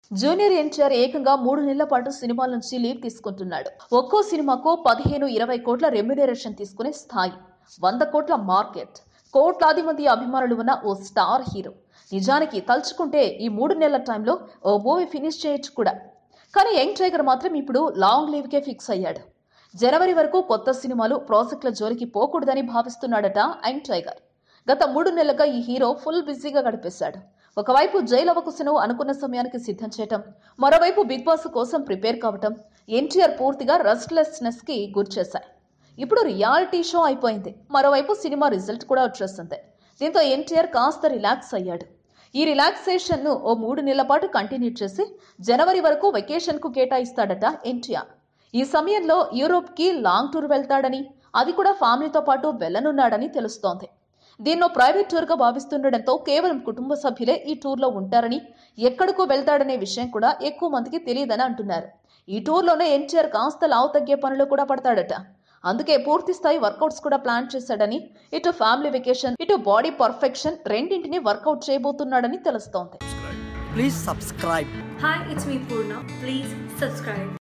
Junior NTR ఏకంగా మూడు నెలల పాటు సినిమాల నుంచి లీవ్ తీసుకుంటున్నాడు ఒక్కో సినిమాకు పదిహేను ఇరవై కోట్ల రెమ్యునరేషన్ తీసుకునే స్థాయి వంద కోట్ల మార్కెట్ కోట్లాది మంది అభిమానులు ఉన్న ఓ స్టార్ హీరో నిజానికి తలుచుకుంటే ఈ మూడు నెలల టైంలో ఓ మూవీ ఫినిష్ చేయొచ్చు కూడా కానీ యంగ్ టైగర్ మాత్రం ఇప్పుడు లాంగ్ లీవ్కే ఫిక్స్ అయ్యాడు జనవరి వరకు కొత్త సినిమాలు ప్రాజెక్టుల జోలికి పోకూడదని భావిస్తున్నాడట యంగ్ టైగర్ గత మూడు నెలలుగా ఈ హీరో ఫుల్ బిజీగా గడిపేశాడు ఒకవైపు జైలు అవకుశను అనుకున్న సమయానికి సిద్ధం చేయటం మరోవైపు బిగ్ బాస్ కోసం ప్రిపేర్ కావటం ఎన్టీఆర్ పూర్తిగా రెస్ట్లెస్నెస్ కి గురిచేశాయి ఇప్పుడు రియాలిటీ షో అయిపోయింది మరోవైపు సినిమా రిజల్ట్ కూడా వచ్చేస్తుంది దీంతో ఎన్టీఆర్ కాస్త రిలాక్స్ అయ్యాడు ఈ రిలాక్సేషన్ ను ఓ మూడు నెలల పాటు కంటిన్యూ చేసి జనవరి వరకు వెకేషన్ కు కేటాయిస్తాడట ఎన్టీఆర్ ఈ సమయంలో యూరోప్ కి లాంగ్ టూర్ వెళ్తాడని అది కూడా ఫ్యామిలీతో పాటు వెళ్ళనున్నాడని తెలుస్తోంది దీన్నో ప్రైవేట్ టూర్ గా భావిస్తుండటంతో కేవలం కుటుంబ సభ్యులే ఈ టూర్ లో ఉంటారని ఎక్కడికో వెళ్తాడనే విషయం కూడా ఎక్కువ మందికి తెలియదని అంటున్నారు ఈ టూర్లోనే ఎన్టీఆర్ కాస్త లావు తగ్గే పనులు కూడా పడతాడట అందుకే పూర్తి స్థాయి వర్కౌట్స్ కూడా ప్లాన్ చేశాడని ఇటు ఫ్యామిలీ వెకేషన్ ఇటు బాడీ పర్ఫెక్షన్ రెండింటిని వర్కౌట్ చేయబోతున్నాడని తెలుస్తోంది Please subscribe. Hi, it's me Purna. Please subscribe.